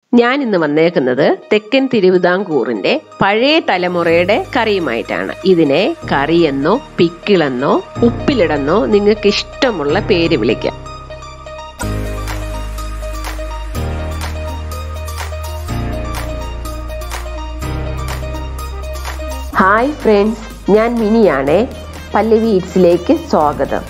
ഞാൻ ഇന്ന് വന്നേക്കുന്നത് തെക്കൻ തിരുവിതാംകൂറിന്റെ പഴയ തലമുറയുടെ കറിയുമായിട്ടാണ് ഇതിനെ കറിയെന്നോ പിക്കിളെന്നോ ഉപ്പിലിടെന്നോ നിങ്ങൾക്ക് ഇഷ്ടമുള്ള പേര് വിളിക്കാം ഹായ് ഫ്രണ്ട്സ് ഞാൻ മിനിയാണേ പല്ലവി ഈറ്റ്സിലേക്ക് സ്വാഗതം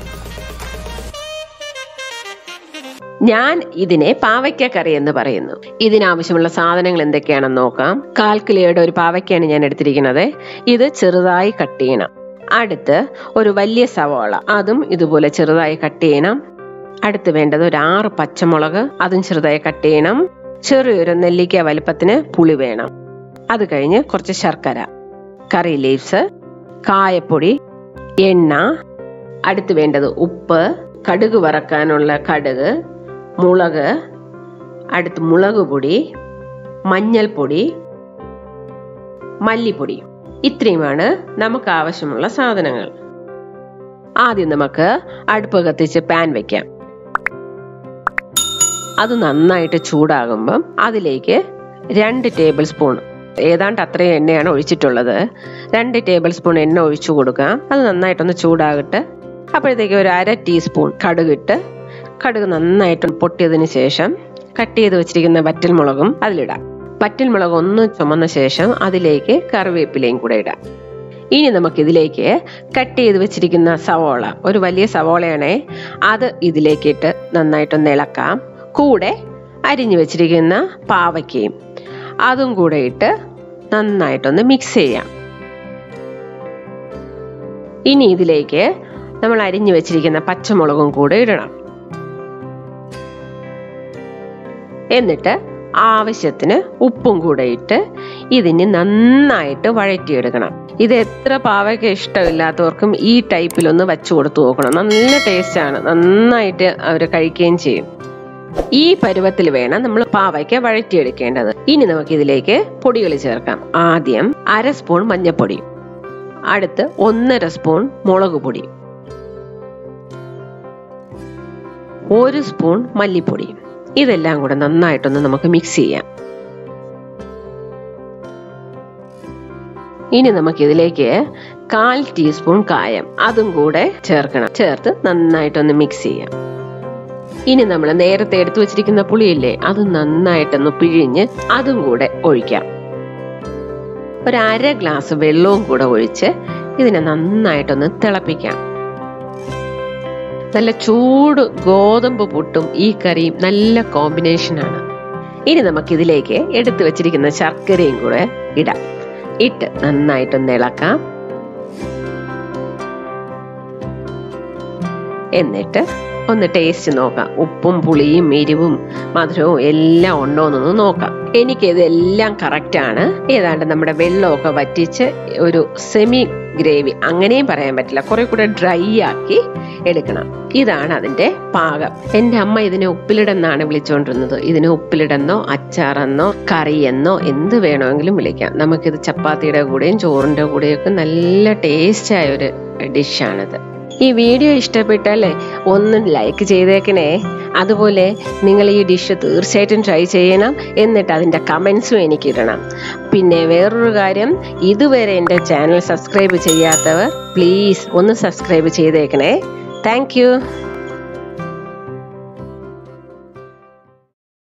ഞാൻ ഇതിനെ പാവയ്ക്ക കറി എന്ന് പറയുന്നു ഇതിനാവശ്യമുള്ള സാധനങ്ങൾ എന്തൊക്കെയാണെന്ന് നോക്കാം കാൽ കിലോയുടെ ഒരു പാവയ്ക്കാണ് ഞാൻ എടുത്തിരിക്കുന്നത് ഇത് ചെറുതായി കട്ട് ചെയ്യണം അടുത്ത് ഒരു വലിയ സവാള അതും ഇതുപോലെ ചെറുതായി കട്ട് ചെയ്യണം അടുത്ത് വേണ്ടത് ഒരു ആറ് പച്ചമുളക് അതും ചെറുതായി കട്ട് ചെയ്യണം ചെറിയൊരു നെല്ലിക്ക വലുപ്പത്തിന് പുളി വേണം അത് കഴിഞ്ഞ് കുറച്ച് ശർക്കര കറി ലീവ്സ് കായപ്പൊടി എണ്ണ അടുത്ത് വേണ്ടത് ഉപ്പ് കടുക് വറക്കാനുള്ള കടുക് മുളക് അടുത്ത് മുളക് പൊടി മഞ്ഞൾപ്പൊടി മല്ലിപ്പൊടി ഇത്രയുമാണ് നമുക്ക് ആവശ്യമുള്ള സാധനങ്ങൾ ആദ്യം നമുക്ക് അടുപ്പ് കത്തിച്ച് പാൻ വെക്കാം അത് നന്നായിട്ട് ചൂടാകുമ്പം അതിലേക്ക് രണ്ട് ടേബിൾ സ്പൂൺ ഏതാണ്ട് അത്രയും എണ്ണയാണ് ഒഴിച്ചിട്ടുള്ളത് രണ്ട് ടേബിൾ സ്പൂൺ എണ്ണ ഒഴിച്ചു കൊടുക്കാം അത് നന്നായിട്ടൊന്ന് ചൂടാകട്ടെ അപ്പോഴത്തേക്ക് ഒരു അര ടീസ്പൂൺ കടുകിട്ട് കടുക് നന്നായിട്ട് പൊട്ടിയതിന് ശേഷം കട്ട് ചെയ്ത് വെച്ചിരിക്കുന്ന വറ്റൽമുളകും അതിലിടാം വറ്റൽമുളക് ഒന്ന് ചുമന്ന ശേഷം അതിലേക്ക് കറിവേപ്പിലയും കൂടെ ഇടാം ഇനി നമുക്ക് ഇതിലേക്ക് കട്ട് ചെയ്ത് വെച്ചിരിക്കുന്ന സവോള ഒരു വലിയ സവോളയാണേ അത് ഇതിലേക്ക് ഇട്ട് നന്നായിട്ടൊന്ന് ഇളക്കാം കൂടെ അരിഞ്ഞു വെച്ചിരിക്കുന്ന പാവയ്ക്കയും അതും കൂടെ ഇട്ട് നന്നായിട്ടൊന്ന് മിക്സ് ചെയ്യാം ഇനി ഇതിലേക്ക് നമ്മൾ അരിഞ്ഞു വെച്ചിരിക്കുന്ന പച്ചമുളകും കൂടെ ഇടണം എന്നിട്ട് ആവശ്യത്തിന് ഉപ്പും കൂടെ ഇട്ട് ഇതിന് നന്നായിട്ട് വഴറ്റിയെടുക്കണം ഇത് എത്ര പാവയ്ക്ക് ഇഷ്ടമില്ലാത്തവർക്കും ഈ ടൈപ്പിലൊന്ന് വെച്ചു കൊടുത്തു നോക്കണം നല്ല ടേസ്റ്റാണ് നന്നായിട്ട് അവർ കഴിക്കുകയും ചെയ്യും ഈ പരുവത്തിൽ വേണം നമ്മൾ പാവയ്ക്ക വഴറ്റിയെടുക്കേണ്ടത് ഇനി നമുക്ക് ഇതിലേക്ക് പൊടികൾ ചേർക്കാം ആദ്യം അര സ്പൂൺ മഞ്ഞൾപ്പൊടി അടുത്ത് ഒന്നര സ്പൂൺ മുളക് പൊടി ഒരു സ്പൂൺ മല്ലിപ്പൊടി ഇതെല്ലാം കൂടെ നന്നായിട്ടൊന്ന് നമുക്ക് മിക്സ് ചെയ്യാം ഇനി നമുക്ക് ഇതിലേക്ക് കാൽ ടീസ്പൂൺ കായം അതും കൂടെ ചേർക്കണം ചേർത്ത് നന്നായിട്ടൊന്ന് മിക്സ് ചെയ്യാം ഇനി നമ്മൾ നേരത്തെ എടുത്തു വെച്ചിരിക്കുന്ന പുളിയില്ലേ അത് നന്നായിട്ടൊന്ന് പിഴിഞ്ഞ് അതും കൂടെ ഒഴിക്കാം ഒരു അര ഗ്ലാസ് വെള്ളവും കൂടെ ഒഴിച്ച് ഇതിനെ നന്നായിട്ടൊന്ന് തിളപ്പിക്കാം നല്ല ചൂട് ഗോതമ്പ് പുട്ടും ഈ കറിയും നല്ല കോമ്പിനേഷനാണ് ഇനി നമുക്ക് ഇതിലേക്ക് എടുത്തു വെച്ചിരിക്കുന്ന ശർക്കരയും കൂടെ ഇടാം ഇട്ട് നന്നായിട്ടൊന്ന് ഇളക്കാം എന്നിട്ട് ഒന്ന് ടേസ്റ്റ് നോക്കാം ഉപ്പും പുളിയും എരിവും മധുരവും എല്ലാം ഉണ്ടോ എന്നൊന്ന് നോക്കാം എനിക്ക് ഇതെല്ലാം കറക്റ്റ് ആണ് ഏതാണ്ട് നമ്മുടെ വെള്ളമൊക്കെ വറ്റിച്ച് ഒരു സെമി ഗ്രേവി അങ്ങനെയും പറയാൻ പറ്റില്ല കുറെ കൂടെ ഡ്രൈ ആക്കി എടുക്കണം ഇതാണ് അതിന്റെ പാകം എന്റെ അമ്മ ഇതിനെ ഉപ്പിലിടെന്നാണ് വിളിച്ചുകൊണ്ടിരുന്നത് ഇതിന് ഉപ്പിലിടെന്നോ അച്ചാറെന്നോ കറിയെന്നോ എന്ത് വേണമെങ്കിലും വിളിക്കാം നമുക്കിത് ചപ്പാത്തിയുടെ കൂടെയും ചോറിന്റെ കൂടെയൊക്കെ നല്ല ടേസ്റ്റായ ഒരു ഡിഷാണിത് ഈ വീഡിയോ ഇഷ്ടപ്പെട്ടാലേ ഒന്ന് ലൈക്ക് ചെയ്തേക്കണേ അതുപോലെ നിങ്ങൾ ഈ ഡിഷ് തീർച്ചയായിട്ടും ട്രൈ ചെയ്യണം എന്നിട്ട് അതിൻ്റെ കമൻസും എനിക്ക് ഇടണം പിന്നെ വേറൊരു കാര്യം ഇതുവരെ എൻ്റെ ചാനൽ സബ്സ്ക്രൈബ് ചെയ്യാത്തവർ പ്ലീസ് ഒന്ന് സബ്സ്ക്രൈബ് ചെയ്തേക്കണേ താങ്ക്